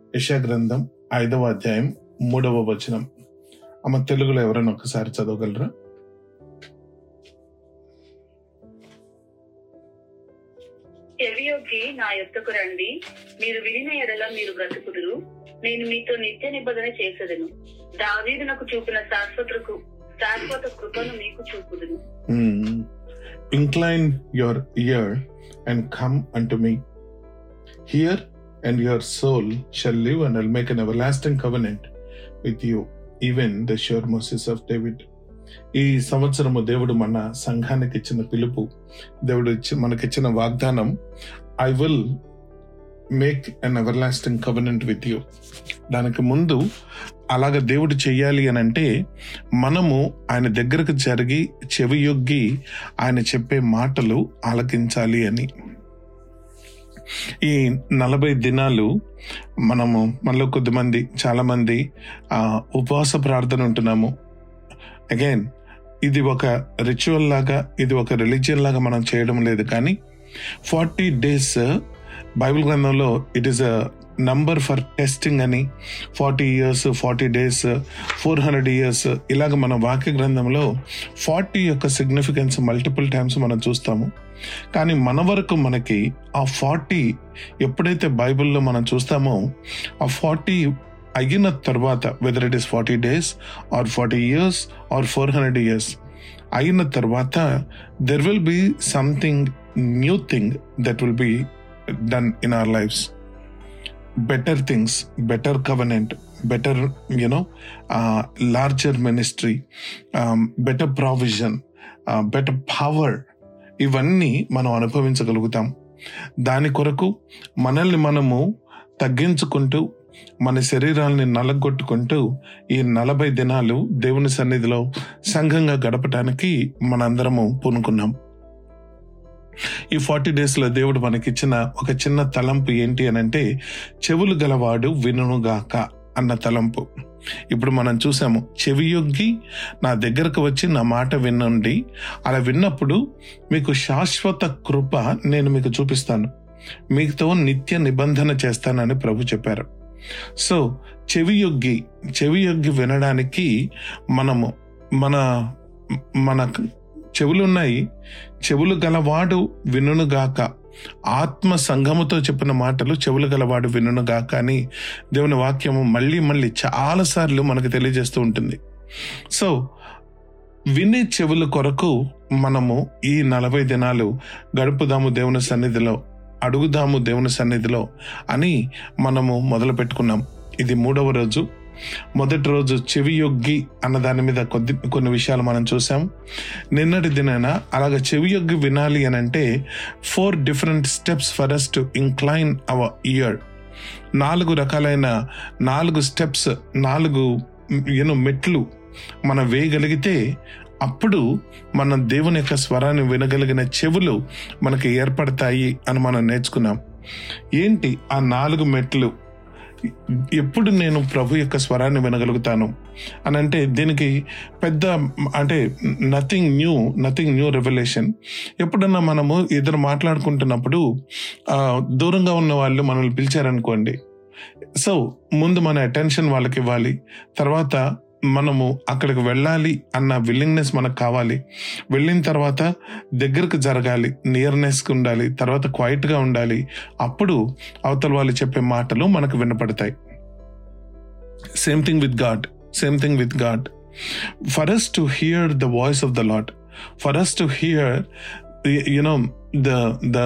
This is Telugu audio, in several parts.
యశా గ్రంథం ఐదవ అధ్యాయం మూడవ వచనం అమ్మ తెలుగులో ఎవరైనా ఒకసారి చదవగలరా చెవియొగ్గి నా యొద్దకు రండి మీరు వినిన ఎడల మీరు బ్రతుకుదురు నేను మీతో నిత్య నిబంధన చేసేదను దావీదునకు చూపిన శాశ్వతకు శాశ్వత కృపను మీకు చూపుదును incline your ear and come unto me hear and your soul shall live and I'll make an everlasting covenant with you even the sure mercies of David ఈ సంవత్సరము దేవుడు మన సంఘానికి ఇచ్చిన పిలుపు దేవుడు ఇచ్చి మనకిచ్చిన వాగ్దానం I will make an everlasting covenant with you దానికి ముందు అలాగ దేవుడు చెయ్యాలి అని అంటే మనము ఆయన దగ్గరకు జరిగి చెవి యొగ్గి ఆయన చెప్పే మాటలు ఆలకించాలి అని ఈ నలభై దినాలు మనము మనలో కొద్దిమంది చాలా మంది ఆ, ఉపవాస ప్రార్థన ఉంటున్నాము అగైన్ ఇది ఒక రిచువల్ లాగా ఇది ఒక రిలీజియన్ లాగా మనం చేయడం లేదు కానీ ఫార్టీ డేస్ బైబిల్ గ్రంథంలో it is a number for testing అని forty years forty days four hundred years ఇలాగ మన వాక్య గ్రంథంలో ఫార్టీ యొక్క సిగ్నిఫికెన్స్ మల్టిపుల్ టైమ్స్ మనం చూస్తాము కానీ మన వరకు మనకి ఆ ఫార్టీ ఎప్పుడైతే బైబిల్లో మనం చూస్తామో ఆ ఫార్టీ అయిన తర్వాత whether it is forty days or forty years or four hundred years అయిన తర్వాత there will be something new thing that will be done in our lives better things better covenant better you know larger ministry better provision better power ఇవన్నీ మనం అనుభవించగలుగుతాం దాని కొరకు మనల్ని మనము తగ్గించుకుంటూ మన శరీరాల్ని నలగొట్టుకుంటూ ఈ నలభై దినాలు దేవుని సన్నిధిలో సంఘంగా గడపటానికి మనందరము పూనుకున్నాం ఈ ఫార్టీ డేస్ లో దేవుడు మనకిచ్చిన ఒక చిన్న తలంపు ఏంటి అని అంటే చెవులు గలవాడు వినుగాక అన్న తలంపు ఇప్పుడు మనం చూసాము చెవి యొగ్గి నా దగ్గరకు వచ్చి నా మాట వినండి అలా విన్నప్పుడు మీకు శాశ్వత కృప నేను మీకు చూపిస్తాను మీతో నిత్య నిబంధన చేస్తానని ప్రభు చెప్పారు సో చెవి యొగ్గి చెవి యొగ్గి వినడానికి మనము మన మన చెవులు ఉన్నాయి చెవులు గలవాడు వినుగాక ఆత్మ సంఘముతో చెప్పిన మాటలు చెవులు గలవాడు వినుగాక అని దేవుని వాక్యము మళ్ళీ మళ్ళీ చాలా సార్లు మనకు తెలియజేస్తూ ఉంటుంది సో వినే చెవుల కొరకు మనము ఈ నలభై దినాలు గడుపుదాము దేవుని సన్నిధిలో అడుగుదాము దేవుని సన్నిధిలో అని మనము మొదలు పెట్టుకున్నాం ఇది మూడవ రోజు మొదటి రోజు చెవి యొగ్గి అన్న దాని మీద కొద్ది కొన్ని విషయాలు మనం చూసాం నిన్నటి దినాన అలాగ చెవి యొగ్గి వినాలి అని అంటే four different steps for us to incline our ear నాలుగు రకాలైన నాలుగు స్టెప్స్ నాలుగు యూనో మెట్లు మనం వేయగలిగితే అప్పుడు మనం దేవుని యొక్క స్వరాన్ని వినగలిగిన చెవులు మనకి ఏర్పడతాయి అని మనం నేర్చుకున్నాం ఏంటి ఆ నాలుగు మెట్లు ఎప్పుడు నేను ప్రభు యొక్క స్వరాన్ని వినగలుగుతాను అని అంటే దీనికి పెద్ద అంటే nothing new nothing new revolution ఎప్పుడన్నా మనము ఇద్దరు మాట్లాడుకుంటున్నప్పుడు ఆ, దూరంగా ఉన్న వాళ్ళు మనల్ని పిలిచారనుకోండి సో ముందు మన అటెన్షన్ వాళ్ళకి ఇవ్వాలి తర్వాత మనము అక్కడికి వెళ్ళాలి అన్న విల్లింగ్నెస్ మనకు కావాలి వెళ్ళిన తర్వాత దగ్గరకు జరగాలి నియర్నెస్ ఉండాలి తర్వాత క్వైట్ గా ఉండాలి అప్పుడు అవతల వాళ్ళు చెప్పే మాటలు మనకు వినపడతాయి same thing with God same thing with God for us to hear the voice of the lord for us to hear you know the the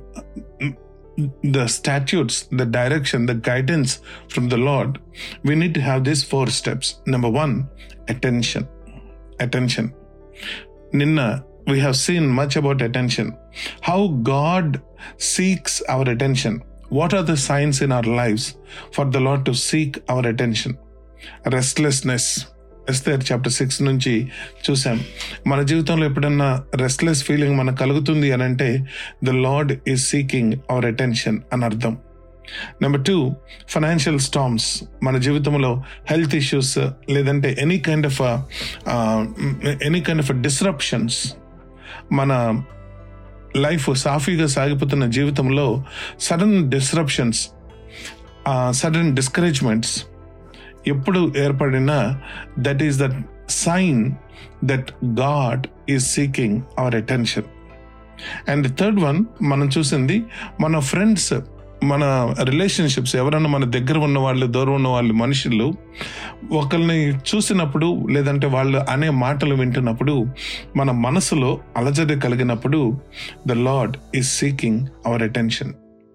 the statutes, the direction, the guidance from the Lord, we need to have these four steps. Number one, attention. Attention. Ninna, we have seen much about attention. How God seeks our attention. What are the signs in our lives for the Lord to seek our attention? Restlessness. Esther chapter six నుంచి చూసాం మన జీవితంలో ఎప్పుడన్నా రెస్ట్లెస్ ఫీలింగ్ మనకు కలుగుతుంది అని అంటే the lord is seeking our attention అని అర్థం నెంబర్ టూ ఫైనాన్షియల్ స్టామ్స్ మన జీవితంలో హెల్త్ ఇష్యూస్ లేదంటే any kind of any kind of disruptions మన లైఫ్ సాఫీగా సాగిపోతున్న జీవితంలో సడన్ డిస్రప్షన్స్ సడన్ డిస్కరేజ్మెంట్స్ ఎప్పుడు ఏర్పడినా that is the sign that God is seeking our attention and third one మనం చూసింది మన ఫ్రెండ్స్ మన రిలేషన్షిప్స్ ఎవరన్నా మన దగ్గర ఉన్న వాళ్ళు దూరం ఉన్న వాళ్ళు మనుషులు ఒకరిని చూసినప్పుడు లేదంటే వాళ్ళు అనే మాటలు వింటున్నప్పుడు మన మనసులో అలజడి కలిగినప్పుడు the lord is seeking our attention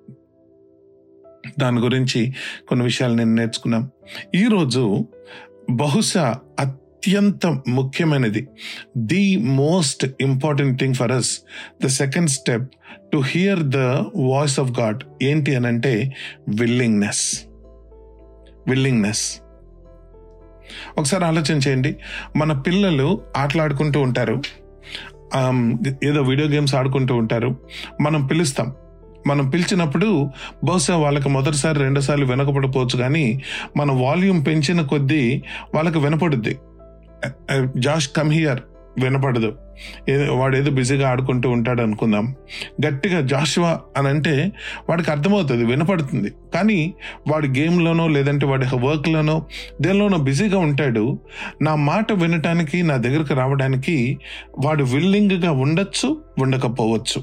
దాని గురించి కొన్ని విషయాలు నేను నేర్చుకున్నాం ఈరోజు బహుశా అత్యంత ముఖ్యమైనది the most important thing for us the second step to hear the voice of God ఏంటి అని అంటే విల్లింగ్నెస్ విల్లింగ్నెస్ ఒకసారి ఆలోచన చేయండి మన పిల్లలు ఆటలాడుకుంటూ ఉంటారు ఆమ్, ఏదో వీడియో గేమ్స్ ఆడుకుంటూ ఉంటారు మనం పిలుస్తాం మనం పిలిచినప్పుడు బహుశా వాళ్ళకి మొదటిసారి రెండోసార్లు వినకపోవచ్చు కానీ మన వాల్యూమ్ పెంచిన కొద్దీ వాళ్ళకి వినపడుద్ది జాష్ కమ్ హియర్ వినపడదు ఏదో వాడు ఏదో బిజీగా ఆడుకుంటూ ఉంటాడు అనుకుందాం గట్టిగా జాషువా అని అంటే వాడికి అర్థమవుతుంది వినపడుతుంది కానీ వాడి గేమ్లోనో లేదంటే వాడి వర్క్లోనో దేనిలోనో బిజీగా ఉంటాడు నా మాట వినటానికి నా దగ్గరకు రావడానికి వాడు విల్లింగ్గా ఉండొచ్చు ఉండకపోవచ్చు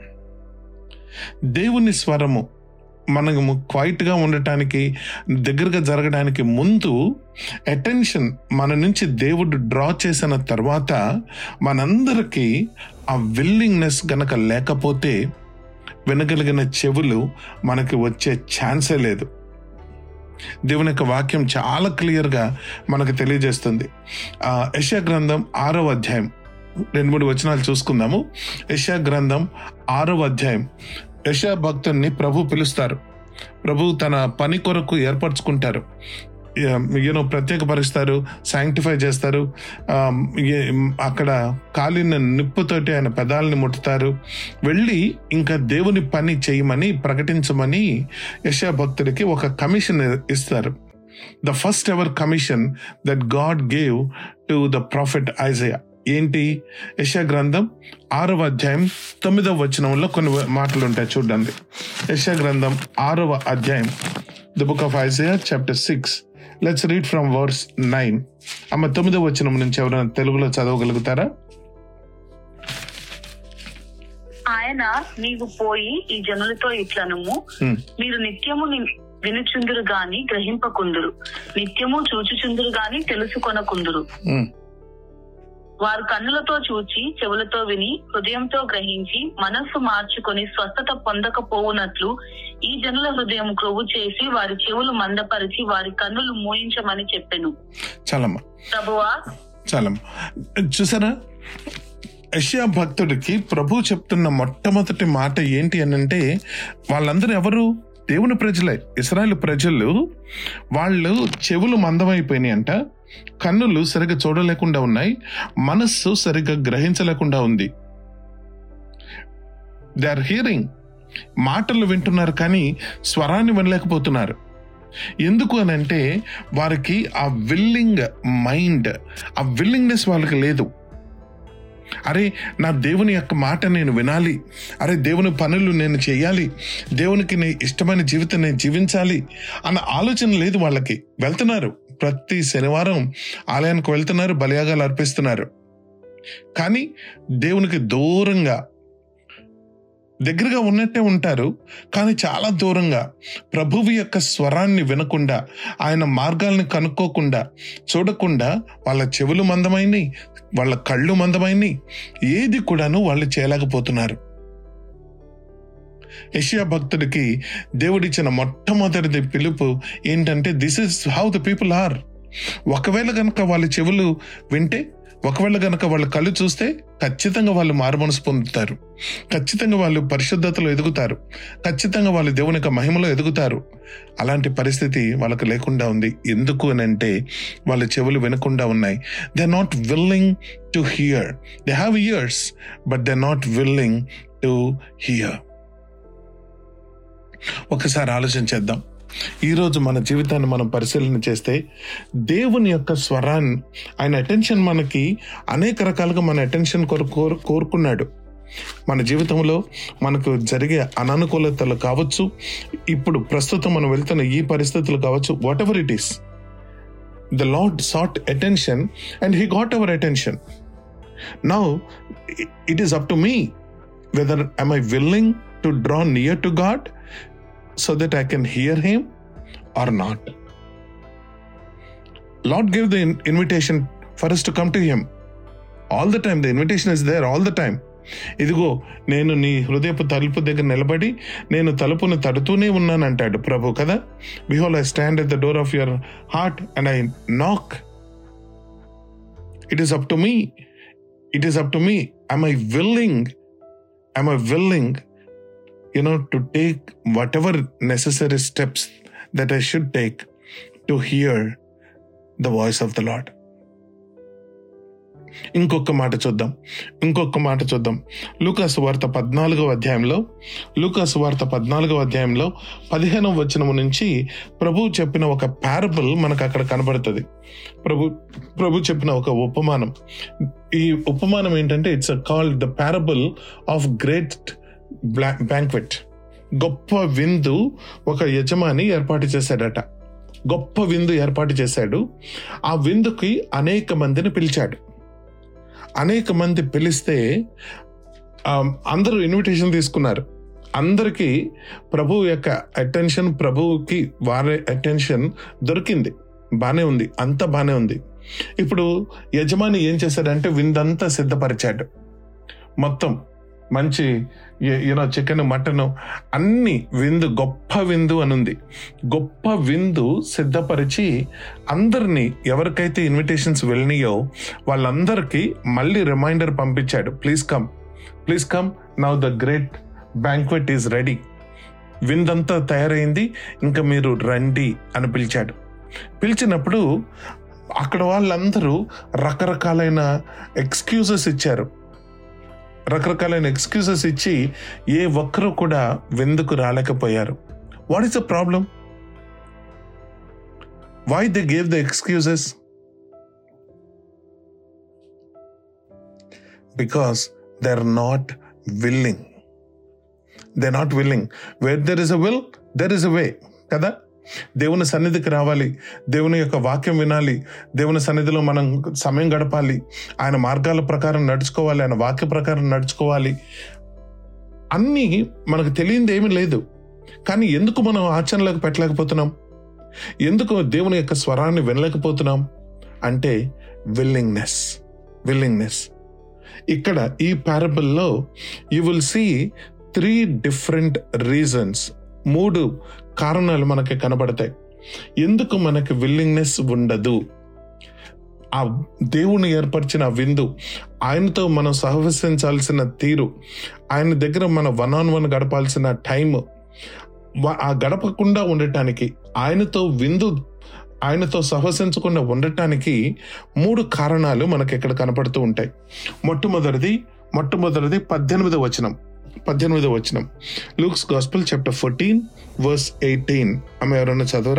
దేవుని స్వరము మనము క్వైట్గా ఉండటానికి దగ్గరగా జరగడానికి ముందు అటెన్షన్ మన నుంచి దేవుడు డ్రా చేసిన తర్వాత మనందరికీ ఆ విల్లింగ్నెస్ గనక లేకపోతే వినగలిగిన చెవులు మనకి వచ్చే ఛాన్సే లేదు దేవుని యొక్క వాక్యం చాలా క్లియర్గా మనకు తెలియజేస్తుంది ఆ యశా గ్రంథం ఆరో అధ్యాయం రెండు మూడు వచనాలు చూసుకుందాము యశా గ్రంథం ఆరో అధ్యాయం యశా భక్తుల్ని ప్రభు పిలుస్తారు ప్రభు తన పని కొరకు ఏర్పరచుకుంటారు యూనో ప్రత్యేకపరుస్తారు శాంక్టిఫై చేస్తారు ఆ, ఏ- అక్కడ కాలిన నిప్పుతోటి ఆయన పెదాలని ముట్టుతారు వెళ్ళి ఇంకా దేవుని పని చేయమని ప్రకటించమని యశా భక్తుడికి ఒక కమిషన్ ఇస్తారు the first ever commission that God gave to the prophet Isaiah ఏంటి యశా గ్రంథం ఆరవ అధ్యాయం తొమ్మిదవ వచనంలో కొన్ని మాటలు ఉంటాయి చూడండి యశా గ్రంథం ఆరవ అధ్యాయం the book of Isaiah chapter six let's read from verse nine అమ్మ తొమ్మిదవ వచనం నుంచి ఎవరైనా తెలుగులో చదవగలుగుతారా ఆయన నీవు పోయి ఈ జనులతో ఇట్లనుము Hmm. మీరు నిత్యము ని- వినుచుందురు గాని గ్రహింపకుందురు నిత్యము చూచుచుందురు గాని తెలుసుకొనకుందురు ఉమ్, వారు కన్నులతో చూచి చెవులతో విని హృదయంతో గ్రహించి మనస్సు మార్చుకొని స్వస్థత పొందకపోవునట్లు ఈ జనుల హృదయం క్రొవ్వు చేసి వారి చెవులు మందపరిచి వారి కన్నులు మూయించమని చెప్పెను చాలమ్మా ప్రభువా చాలమ్మా చూసారా యష్యా భక్తుడికి ప్రభు చెప్తున్న మొట్టమొదటి మాట ఏంటి అని అంటే వాళ్ళందరూ ఎవరు దేవుని ప్రజలే ఇస్రాయల్ ప్రజలు వాళ్ళు చెవులు మందమైపోయినాయి అంట కన్నులు సరిగ్గా చూడలేకుండా ఉన్నాయి మనస్సు సరిగ్గా గ్రహించలేకుండా ఉంది దే ఆర్ హియరింగ్ మాటలు వింటున్నారు కానీ స్వరాన్ని వినలేకపోతున్నారు ఎందుకు అని అంటే వారికి ఆ విల్లింగ్ మైండ్ ఆ విల్లింగ్నెస్ వాళ్ళకి లేదు అరే నా దేవుని యొక్క మాట నేను వినాలి అరే దేవుని పనులు నేను చేయాలి దేవునికి నే ఇష్టమైన జీవితం నేను జీవించాలి అన్న ఆలోచన లేదు వాళ్ళకి వెళ్తున్నారు ప్రతి శనివారం ఆలయానికి వెళ్తున్నారు బలియాగాలు అర్పిస్తున్నారు కానీ దేవునికి దూరంగా దగ్గరగా ఉన్నట్టే ఉంటారు కానీ చాలా దూరంగా ప్రభువు యొక్క స్వరాన్ని వినకుండా ఆయన మార్గాల్ని కనుక్కోకుండా చూడకుండా వాళ్ళ చెవులు మందమైనవి వాళ్ళ కళ్ళు మందమైనవి ఏది కూడాను వాళ్ళు చేయలేకపోతున్నారు యషియా భక్తుడికి దేవుడిచ్చిన మొట్టమొదటిది పిలుపు ఏంటంటే this is how the people are ఒకవేళ గనక వాళ్ళ చెవులు వింటే ఒకవేళ గనక వాళ్ళ కళ్ళు చూస్తే ఖచ్చితంగా వాళ్ళు మారుమనసు పొందుతారు ఖచ్చితంగా వాళ్ళు పరిశుద్ధతలో ఎదుగుతారు ఖచ్చితంగా వాళ్ళు దేవుని యొక్క మహిమలో ఎదుగుతారు అలాంటి పరిస్థితి వాళ్ళకు లేకుండా ఉంది ఎందుకు అని అంటే వాళ్ళ చెవులు వినకుండా ఉన్నాయి they not willing to hear they have ears but they not willing to hear ఒకసారి ఆలోచన చేద్దాం ఈరోజు మన జీవితాన్ని మనం పరిశీలన చేస్తే దేవుని యొక్క స్వరాన్ని ఆయన అటెన్షన్ మనకి అనేక రకాలుగా మన అటెన్షన్ కోరు కోరు- కోరుకున్నాడు మన జీవితంలో మనకు జరిగే అననుకూలతలు కావచ్చు ఇప్పుడు ప్రస్తుతం మనం వెళ్తున్న ఈ పరిస్థితులు కావచ్చు whatever it is the lord sought attention and he got our attention now it is up to me whether am I willing to draw near to God so that I can hear him or not lord give the invitation for us to come to him all the time the invitation is there all the time ఇదిగో నేను నీ హృదయపు తలుపు దగ్గర నిలబడి నేను తలుపును తడుతూనే ఉన్నాను అంటాడు ప్రభు కదా behold I stand at the door of your heart and I knock it is up to me it is up to me I'm I willing I'm I willing you know to take whatever necessary steps that i should take to hear the voice of the lord ఇంకొక మాట చూద్దాం ఇంకొక మాట చూద్దాం లూకాసు వార్త పద్నాలుగవ అధ్యాయంలో లూకాసు వార్త పద్నాలుగవ అధ్యాయంలో పదిహేనవ వచనము నుంచి ప్రభు చెప్పిన ఒక పారబుల్ మనకు అక్కడ కనబడుతుంది ప్రభు ప్రభు చెప్పిన ఒక ఉపమానం ఈ ఉపమానం ఏంటంటే it's called the parable of great banquet గొప్ప విందు ఒక యజమాని ఏర్పాటు చేశాడట గొప్ప విందు ఏర్పాటు చేశాడు ఆ విందుకి అనేక మందిని పిలిచాడు అనేక మంది పిలిస్తే ఆ, అందరూ ఇన్విటేషన్ తీసుకున్నారు అందరికీ ప్రభు యొక్క అటెన్షన్ ప్రభువుకి వారి అటెన్షన్ దొరికింది బానే ఉంది అంత బానే ఉంది ఇప్పుడు యజమాని ఏం చేశాడంటే విందంతా సిద్ధపరిచాడు మొత్తం మంచి యూనో చికెన్ మటన్ అన్ని విందు గొప్ప విందు అనుంది గొప్ప విందు సిద్ధపరిచి అందరినీ ఎవరికైతే ఇన్విటేషన్స్ వెళ్ళినాయో వాళ్ళందరికీ మళ్ళీ రిమైండర్ పంపించాడు please come please come now the great banquet is ready విందంతా తయారైంది ఇంకా మీరు రండి అని పిలిచాడు పిలిచినప్పుడు అక్కడ వాళ్ళందరూ రకరకాలైన ఎక్స్క్యూజెస్ ఇచ్చారు రకరకాలైన ఎక్స్క్యూజెస్ ఇచ్చి ఏ ఒక్కరు కూడా విందుకు రాలేకపోయారు what is the problem why they gave the excuses because they are not willing they not willing where there is a will there is a way కదా దేవుని సన్నిధికి రావాలి దేవుని యొక్క వాక్యం వినాలి దేవుని సన్నిధిలో మనం సమయం గడపాలి ఆయన మార్గాల ప్రకారం నడుచుకోవాలి ఆయన వాక్య ప్రకారం నడుచుకోవాలి అన్నీ మనకు తెలియంది ఏమీ లేదు కానీ ఎందుకు మనం ఆచరణలోకి పెట్టలేకపోతున్నాం ఎందుకు దేవుని యొక్క స్వరాన్ని వినలేకపోతున్నాం అంటే విల్లింగ్నెస్ విల్లింగ్నెస్ ఇక్కడ ఈ పారబుల్లో you will see three different reasons మూడు కారణాలు మనకి కనబడతాయి ఎందుకు మనకి విల్లింగ్నెస్ ఉండదు ఆ దేవుని ఏర్పరిచిన ఆ విందు ఆయనతో మనం సహవసించాల్సిన తీరు ఆయన దగ్గర మన వన్ ఆన్ వన్ గడపాల్సిన టైం ఆ గడపకుండా ఉండటానికి ఆయనతో విందు ఆయనతో సహవసించకుండా ఉండటానికి మూడు కారణాలు మనకి ఇక్కడ కనపడుతూ ఉంటాయి మొట్టమొదటిది మొట్టమొదటిది పద్దెనిమిది వచనం పద్దెనిమిది వచనం Luke's gospel chapter fourteen verse eighteen ఆమె ఎవరన్నా చదవరా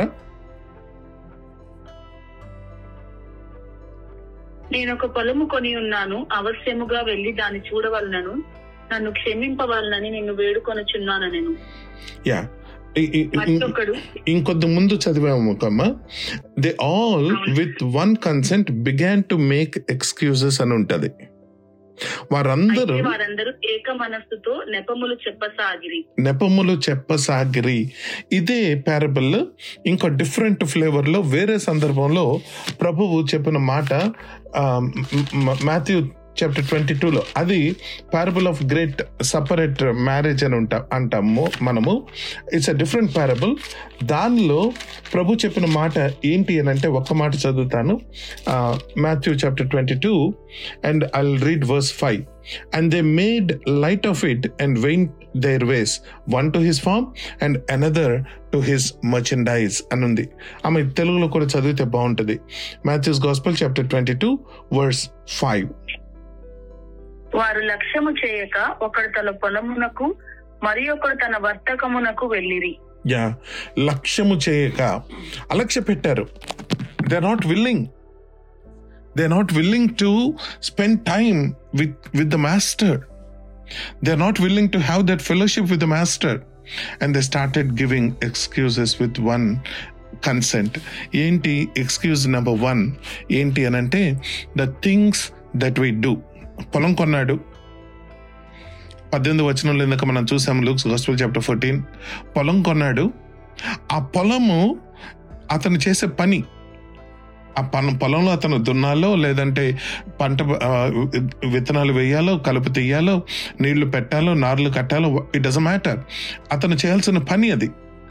నేను ఒక పొలము కొని ఉన్నాను అవశ్యముగా వెళ్లి దాన్ని చూడవలనను నన్ను క్షమింపవలనని నిన్ను వేడుకొనుచున్నాను నేను యా మరొకడు ఇంకొద్ది ముందు చదివాము కమ్మ they all with one consent began to make excuses అని ఉంటది వారందరూ అయితే వారందరూ ఏక మనస్సుతో నెపములు చెప్పసాగిరి నెపములు చెప్పసాగిరి ఇదే పారబుల్ ఇంకో డిఫరెంట్ ఫ్లేవర్ లో వేరే సందర్భంలో ప్రభువు చెప్పిన మాట మాథ్యూ చాప్టర్ ట్వంటీ టూలో అది parable of great separate marriage అని ఉంటా అంటాము మనము ఇట్స్ అ డిఫరెంట్ పారబుల్ దానిలో ప్రభు చెప్పిన మాట ఏంటి అని అంటే ఒక్క మాట చదువుతాను Matthew chapter twenty two and I read verse five and they made light of it and went their ways one to his farm and another to his merchandise అని ఉంది ఆమె తెలుగులో కూడా చదివితే బాగుంటుంది Matthew's gospel chapter twenty two verse five వారు లక్ష్యము చేయక ఒకడు తన పొలమునకు మరి ఒకడు తన వర్తకమునకు వెళ్ళిరి యా లక్ష్యము చేయక అలక్ష్య పెట్టారు they not willing they not willing to spend time with with the master they are not willing to have that fellowship with the master and they started giving excuses with one consent ఏంటి ఎక్స్క్యూజ్ నెంబర్ వన్ ఏంటి అని అంటే the things that we do పొలం కొన్నాడు పద్దెనిమిది వచనంలో ఇందాక మనం చూసాము లూక్స్ గాస్పుల్ చాప్టర్ ఫోర్టీన్ పొలం కొన్నాడు ఆ పొలము అతను చేసే పని ఆ పన పొలంలో అతను దున్నాలో లేదంటే పంట ఆ, విత్తనాలు వేయాలో కలుపు తీయాలో నీళ్లు పెట్టాలో నార్లు కట్టాలో ఇట్ డజన్ మ్యాటర్ అతను చేయాల్సిన పని అది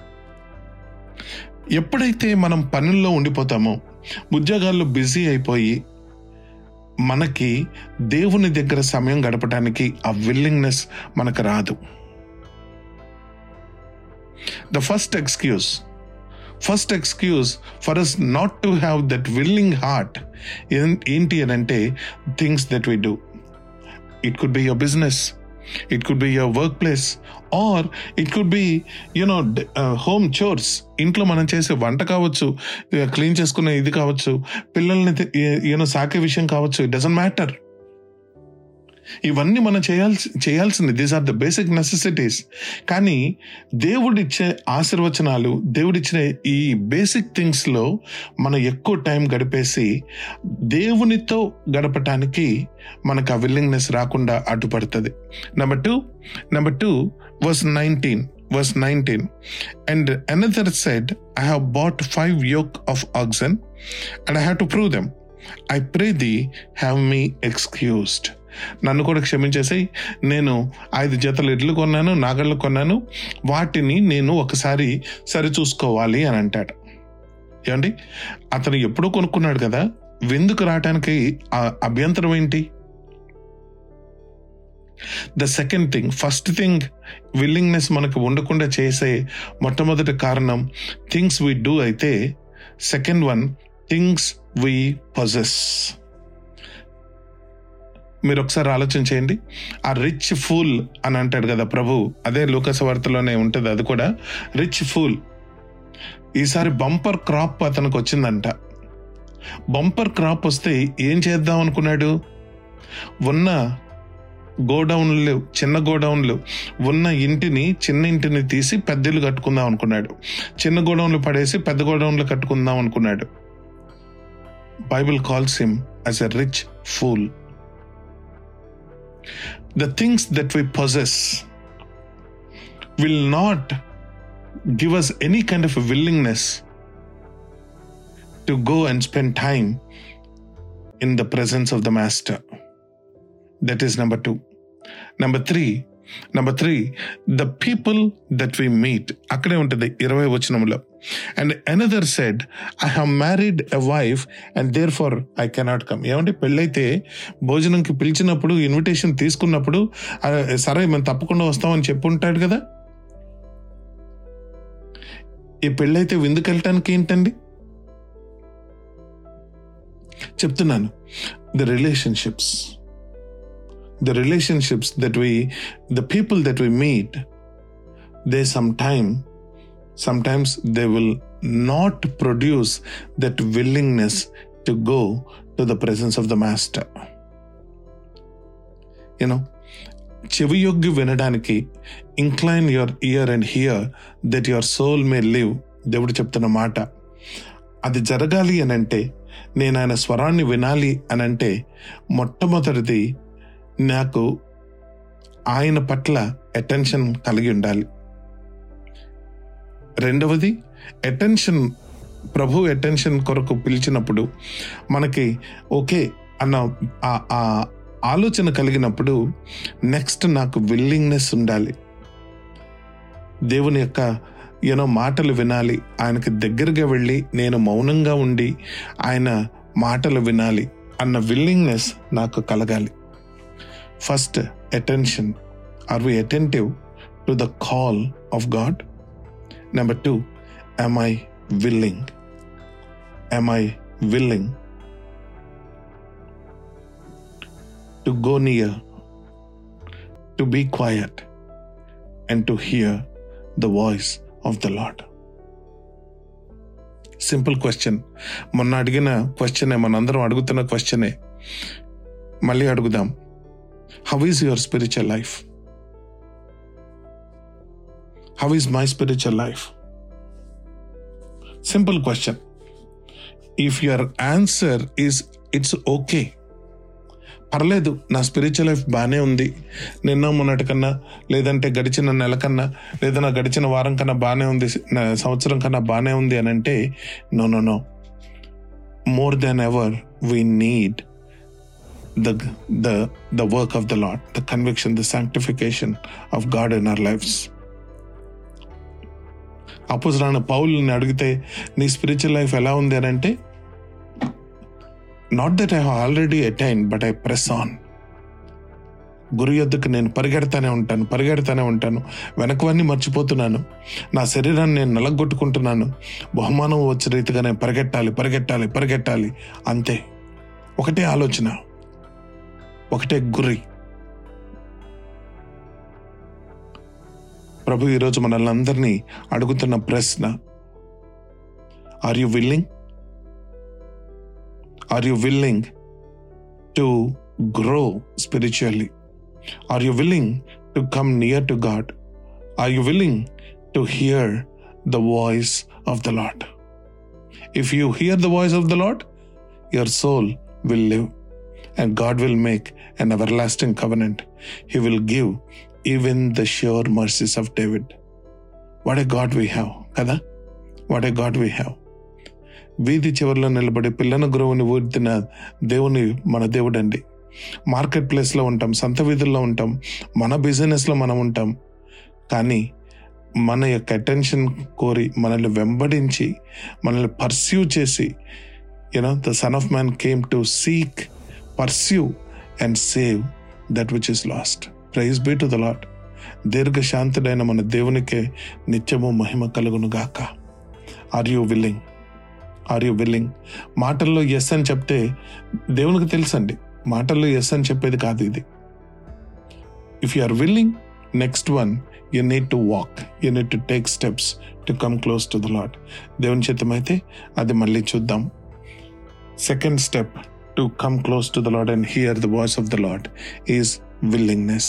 ఎప్పుడైతే మనం పనుల్లో ఉండిపోతామో ఉద్యోగాల్లో బిజీ అయిపోయి మనకి దేవుని దగ్గర సమయం గడపడానికి ఆ విల్లింగ్నెస్ మనకు రాదు the first excuse first excuse for us not to have that willing heart ఏంటి అని అంటే things that we do it could be your business it could be your work place or it could be you know home chores ఇంట్లో మనం చేసే వంట కావచ్చు క్లీన్ చేసుకునే ఇది కావచ్చు పిల్లల్ని యూనో సాకే విషయం కావచ్చు ఇట్ డజంట్ మ్యాటర్ ఇవన్నీ మనం చేయాల్సి చేయాల్సింది these are the basic necessities కానీ దేవుడిచ్చే ఆశీర్వచనాలు దేవుడిచ్చిన ఈ బేసిక్ థింగ్స్ లో మనం ఎక్కువ టైం గడిపేసి దేవునితో గడపటానికి మనకు ఆ విల్లింగ్నెస్ రాకుండా అడ్డుపడుతుంది number two number two verse nineteen verse nineteen and another said I have bought five yoke of oxen and I have to prove them I pray thee have me excused నన్ను కూడా క్షమించేసి నేను ఐదు జతలు ఎడ్లు కొన్నాను నాగళ్ళు కొన్నాను వాటిని నేను ఒకసారి సరి చూసుకోవాలి అని అంటాడు ఏమండి అతను ఎప్పుడూ కొనుక్కున్నాడు కదా విందుకు రావటానికి ఆ అభ్యంతరం ఏంటి the second thing first thing willingness మనకు ఉండకుండా చేసే మొట్టమొదటి కారణం థింగ్స్ వి డూ అయితే second one things we possess మీరు ఒకసారి ఆలోచన చేయండి ఆ రిచ్ ఫూల్ అని అంటాడు కదా ప్రభు అదే లూకస వార్తలోనే ఉంటుంది అది కూడా రిచ్ ఫూల్ ఈసారి బంపర్ క్రాప్ అతనికి వచ్చిందంట బంపర్ క్రాప్ వస్తే ఏం చేద్దాం అనుకున్నాడు ఉన్న గోడౌన్లు చిన్న గోడౌన్లు ఉన్న ఇంటిని చిన్న ఇంటిని తీసి పెద్ద ఇల్లు కట్టుకుందాం అనుకున్నాడు చిన్న గోడౌన్లు పడేసి పెద్ద గోడౌన్లు కట్టుకుందాం అనుకున్నాడు Bible calls him as a rich fool the things that we possess will not give us any kind of a willingness to go and spend time in the presence of the master that is number 2 number 3 number 3 the people that we meet అక్కడే ఉంటుంది ఇరవై వచనంలో and another said I have married a wife and therefore I cannot come ఏమంటే పెళ్ళైతే భోజనంకి పిలిచినప్పుడు ఇన్విటేషన్ తీసుకున్నప్పుడు "ఆ, సరే మేము తప్పకుండా వస్తామని చెప్పుంటాడు కదా ఈ పెళ్ళైతే విందుకు వెళ్ళటానికి ఏంటండి చెప్తున్నాను the relationships the relationships that we the people that we meet they some time sometimes they will not produce that willingness to go to the presence of the master you know చెవి యొగ్గి వినడానికి incline your ear and hear that your soul may live దేవుడు చెప్తున్న మాట అది జరగాలి అని అంటే నేను ఆయన స్వరాన్ని వినాలి అని అంటే మొట్టమొదటిది నాకు ఆయన పట్ల అటెన్షన్ కలిగి ఉండాలి రెండవది అటెన్షన్ ప్రభు అటెన్షన్ కొరకు పిలిచినప్పుడు మనకి ఓకే అన్న ఆ- ఆ ఆలోచన కలిగినప్పుడు నెక్స్ట్ నాకు విల్లింగ్నెస్ ఉండాలి దేవుని యొక్క ఏనో మాటలు వినాలి ఆయనకి దగ్గరగా వెళ్ళి నేను మౌనంగా ఉండి ఆయన మాటలు వినాలి అన్న విల్లింగ్నెస్ నాకు కలగాలి first attention are we attentive to the call of God number two am I willing? Am I willing to go near, to be quiet, and to hear the voice of the Lord? Simple question మొన్న అడిగిన క్వశ్చనే మనందరం అడుగుతున్న క్వశ్చనే మళ్ళీ అడుగుదాం how is your spiritual life how is my spiritual life simple question if your answer is it's okay పర్లేదు నా స్పిరిచువల్ లైఫ్ బాగానే ఉంది నిన్న మొన్నటి కన్నా లేదంటే గడిచిన నెల కన్నా లేదా నా గడిచిన వారం కన్నా బాగానే ఉంది నా సంవత్సరం కన్నా బాగానే ఉంది అని అంటే no no no more than ever we need the the the work of the lord the conviction the sanctification of god in our lives అపోజరాన పౌల్ని అడిగితే నీ స్పిరిచువల్ లైఫ్ ఎలా ఉంది అని అంటే not that I already attain but I press on గురు యొద్దకు నేను పరిగెడతానే ఉంటాను పరిగెడతానే ఉంటాను వెనకవన్నీ మర్చిపోతున్నాను నా శరీరాన్ని నేను నలగొట్టుకుంటున్నాను బహుమానం వచ్చే రీతిగా నేను పరిగెట్టాలి పరిగెట్టాలి పరిగెట్టాలి అంతే ఒకటే ఆలోచన ఒకటే గురి ప్రభు ఈరోజు మనల్ని అందరినీ అడుగుతున్న ప్రశ్న are you willing are you willing to grow spiritually are you willing to come near to God are you willing to hear the voice of the Lord if you hear the voice of the Lord your soul will live and God will make an everlasting covenant. He will give even the sure mercies of David. What a God we have, కదా what a God we have వీధి చివరిలో నిలబడి పిల్లన గురువుని ఊర్తిన దేవుని మన దేవుడు అండి మార్కెట్ ప్లేస్లో ఉంటాం సంత వీధుల్లో ఉంటాం మన బిజినెస్లో మనం ఉంటాం కానీ మన యొక్క అటెన్షన్ కోరి మనల్ని వెంబడించి మనల్ని పర్స్యూ చేసి you know the son of man came to seek pursue and save that which is lost praise be to the Lord దీర్ఘశాంతుడైన మన దేవునికే నిత్యము మహిమ కలుగును గాక are you willing are you willing మాటల్లో ఎస్ అని చెప్తే దేవునికి తెలుసండి మాటల్లో ఎస్ అని చెప్పేది కాదు ఇది if you are willing next one you need to walk you need to take steps to come close to the Lord దేవుని చిత్తమైతే అది మళ్ళీ చూద్దాం second step to come close to the Lord and hear the voice of the Lord is willingness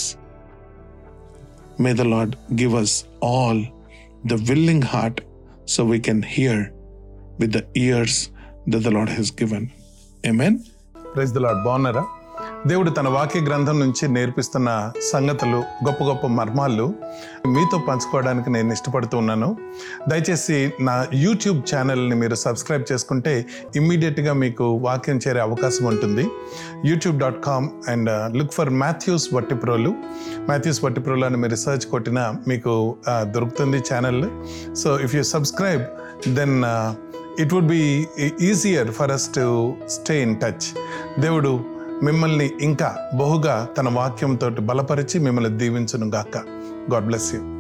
may the Lord give us all the willing heart so we can hear with the ears the the Lord he's given amen praise the Lord బాగున్నారా దేవుడు తన వాక్య గ్రంథం నుంచి నేర్పిస్తున్న సంగతులు గొప్ప గొప్ప మర్మాలు మీతో పంచుకోవడానికి నేను ఇష్టపడుతూ ఉన్నాను దయచేసి నా యూట్యూబ్ ఛానల్ని మీరు సబ్స్క్రైబ్ చేసుకుంటే ఇమ్మీడియట్గా మీకు వాక్యం చేరే అవకాశం ఉంటుంది YouTube dot com and look for Mathews Vattiprolu Mathews Vattiprolu అని మీరు రీసెర్చ్ కొట్టినా మీకు ఆ, దొరుకుతుంది channel so if you subscribe then it would be easier for us to stay in touch దేవుడు మిమ్మల్ని ఇంకా బహుగా తన వాక్యంతో బలపరిచి మిమ్మల్ని దీవించును గాక గాడ్ బ్లెస్ యూ